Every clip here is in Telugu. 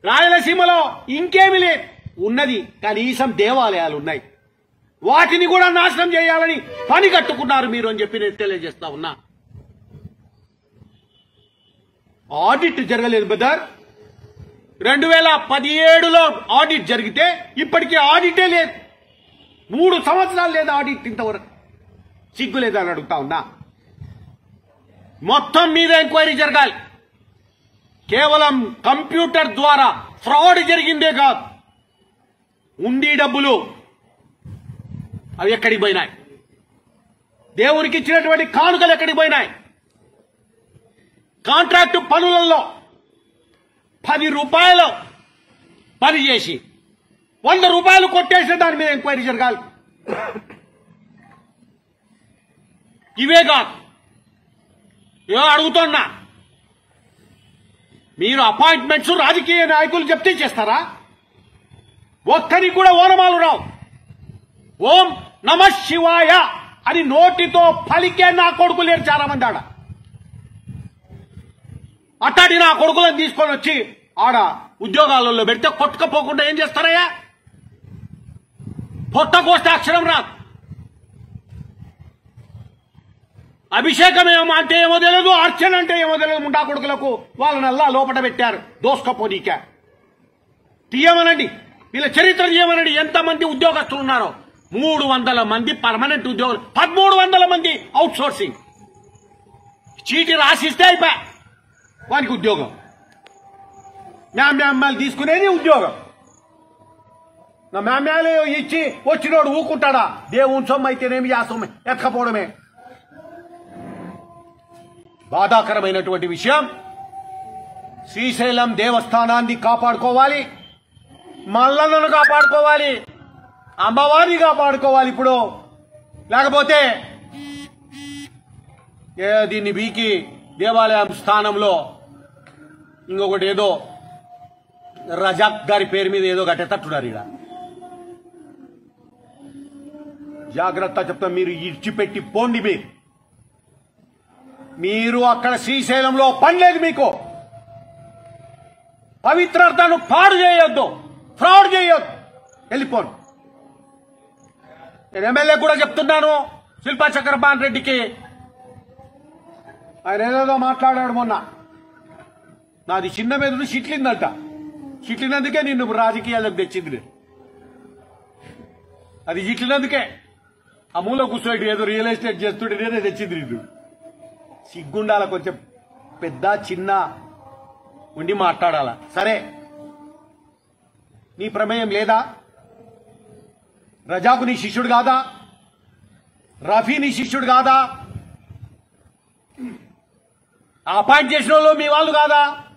రాయలసీమలో ఇంకేమీ లేదు ఉన్నది కనీసం దేవాలయాలు ఉన్నాయి వాటిని కూడా నాశనం చేయాలని పని కట్టుకున్నారు మీరు అని చెప్పి నేను తెలియజేస్తా ఉన్నా ఆడిట్ జరగలేదు బదర్ రెండు వేల పదిహేడులో ఆడిట్ జరిగితే ఇప్పటికీ ఆడిటే లేదు మూడు సంవత్సరాలు లేదు ఆడిట్ ఇంతవరకు సిగ్గు లేదని అడుగుతా ఉన్నా మొత్తం మీద ఎంక్వైరీ జరగాలి కేవలం కంప్యూటర్ ద్వారా ఫ్రాడ్ జరిగిందే కాదు ఉండి డబ్బులు అవి ఎక్కడికి పోయినాయి దేవునికి ఇచ్చినటువంటి కానుకలు ఎక్కడికి పోయినాయి కాంట్రాక్టు పనులలో పది రూపాయలు పని చేసి వంద రూపాయలు కొట్టేసిన దాని మీద ఎంక్వైరీ జరగాలి ఇవే కాదు ఏదో అడుగుతున్నా మీరు అపాయింట్మెంట్స్ రాజకీయ నాయకులు చెప్తే చేస్తారా ఒక్కరికి కూడా ఓనమాలు రావు ఓం నమ శివాయ అని నోటితో పలికే నా కొడుకు లేరు చాలా మంది ఆడ అట్టాడి నా కొడుకులను తీసుకొని వచ్చి ఆడ ఉద్యోగాలలో పెడితే కొట్టుకపోకుండా ఏం చేస్తారయ్యా పొట్ట కోస్తే అక్షరం రాదు అభిషేకం ఏమో అంటే ఏమో తెలియదు అర్చన అంటే ఏమో తెలియదు ముండా కొడుకులకు వాళ్ళని అల్లా లోపల పెట్టారు దోసుకపోనీకా తీయమనండి వీళ్ళ చరిత్ర తీయమనండి ఎంతమంది ఉద్యోగస్తులు ఉన్నారో మూడు వందల మంది పర్మనెంట్ ఉద్యోగులు పదమూడు వందల మంది అవుట్ సోర్సింగ్ చీటి రాసిస్తే అయిపోయా వానికి ఉద్యోగం మ్యామ్యామ్మాలు తీసుకునేది ఉద్యోగం నా మ్యామ్యాలు ఇచ్చి వచ్చినోడు ఊకుంటాడా దేవుని సొమ్ము అయితేనేమి ఆ సొమ్ము ఎత్తకపోవడమే బాధాకరమైనటువంటి విషయం శ్రీశైలం దేవస్థానాన్ని కాపాడుకోవాలి మల్లన్నను కాపాడుకోవాలి అమ్మవారిని కాపాడుకోవాలి ఇప్పుడు లేకపోతే ఏ దీన్ని బీకి దేవాలయం స్థానంలో ఇంకొకటి ఏదో రజాక్ గారి పేరు మీద ఏదో కట్టేటట్టున్నారు ఇక్కడ జాగ్రత్త చెప్తా మీరు ఇడిచిపెట్టి పోండి మీరు మీరు అక్కడ శ్రీశైలంలో పని లేదు మీకు పవిత్రతను పాడు చేయొద్దు ఫ్రాడ్ చేయొద్దు వెళ్ళిపోండి నేను ఎమ్మెల్యే కూడా చెప్తున్నాను శిల్పా చక్రపాణి రెడ్డికి ఆయన ఏదేదో మాట్లాడాడు మొన్న నాది చిన్న మెదడు చిట్లిందంట చిట్లినందుకే నిన్ను రాజకీయాలకు తెచ్చింది నేను. అది చిట్లినందుకే ఆ మూల కూర్చోటి ఏదో రియల్ ఎస్టేట్ చేస్తుంటే నేనే తెచ్చింది నిన్ను సిగ్గుండాల కొంచెం పెద్ద చిన్న ఉండి మాట్లాడాల సరే నీ ప్రమేయం లేదా రజాకు నీ శిష్యుడు కాదా రఫీ నీ శిష్యుడు కాదా ఆ అపాయింట్ చేసిన వాళ్ళు మీ వాళ్ళు కాదా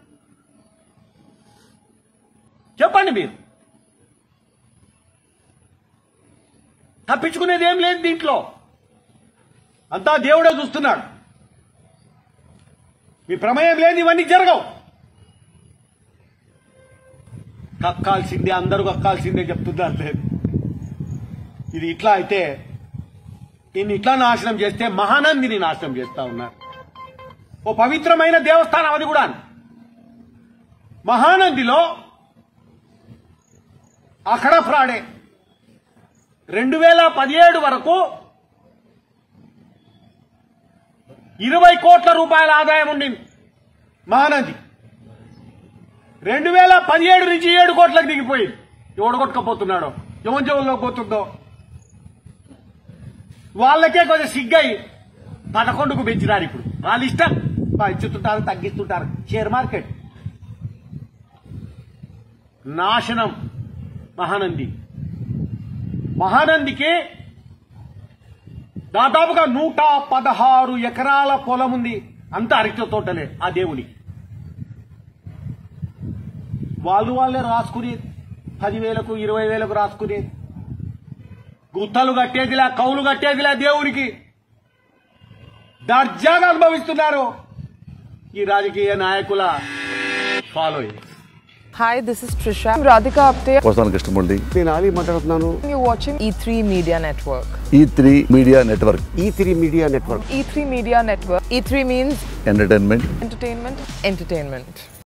చెప్పండి మీరు తప్పించుకునేది ఏం లేదు దీంట్లో అంతా దేవుడే చూస్తున్నాడు మీ ప్రమేయం లేదు ఇవన్నీ జరగవు కక్కాల్సిందే అందరూ కక్కాల్సిందే చెప్తున్నారు లేదు ఇది ఇట్లా అయితే దీన్ని ఇట్లా నాశనం చేస్తే మహానందిని నాశనం చేస్తా ఉన్నారు ఓ పవిత్రమైన దేవస్థానం అది కూడా మహానందిలో అక్కడ ఫ్రాడే రెండు వేల పదిహేడు వరకు ఇరవై కోట్ల రూపాయల ఆదాయం ఉండింది మహానంది రెండు వేల పదిహేడు నుంచి ఏడు కోట్లకు దిగిపోయింది ఎవడు కొట్టుకపోతున్నాడో ఎవరి జోల్లో పోతుందో వాళ్ళకే కొంచెం సిగ్గయి పదకొండుకు పెంచినారు ఇప్పుడు వాళ్ళ ఇష్టం పెంచుతుంటారు తగ్గిస్తుంటారు షేర్ మార్కెట్ నాశనం మహానంది మహానందికి దాదాపుగా నూట పదహారు ఎకరాల పొలం ఉంది అంత అరటి తోటలే ఆ దేవునికి వాళ్ళు వాళ్ళే రాసుకునేది పదివేలకు ఇరవై వేలకు రాసుకునేది గుత్తలు కట్టేదిలా కౌలు కట్టేదిలా దేవునికి దర్జాగా అనుభవిస్తున్నారు ఈ రాజకీయ నాయకుల follow Hi, this is Trisha. I'm Radhika Apte. వస్తాను కృష్ణమూర్తి నేను ఆలీ మాట్లాడుతున్నాను You're watching E3 Media Network. E three Media Network E three Media Network E3 Media Network. E3 means entertainment entertainment, entertainment.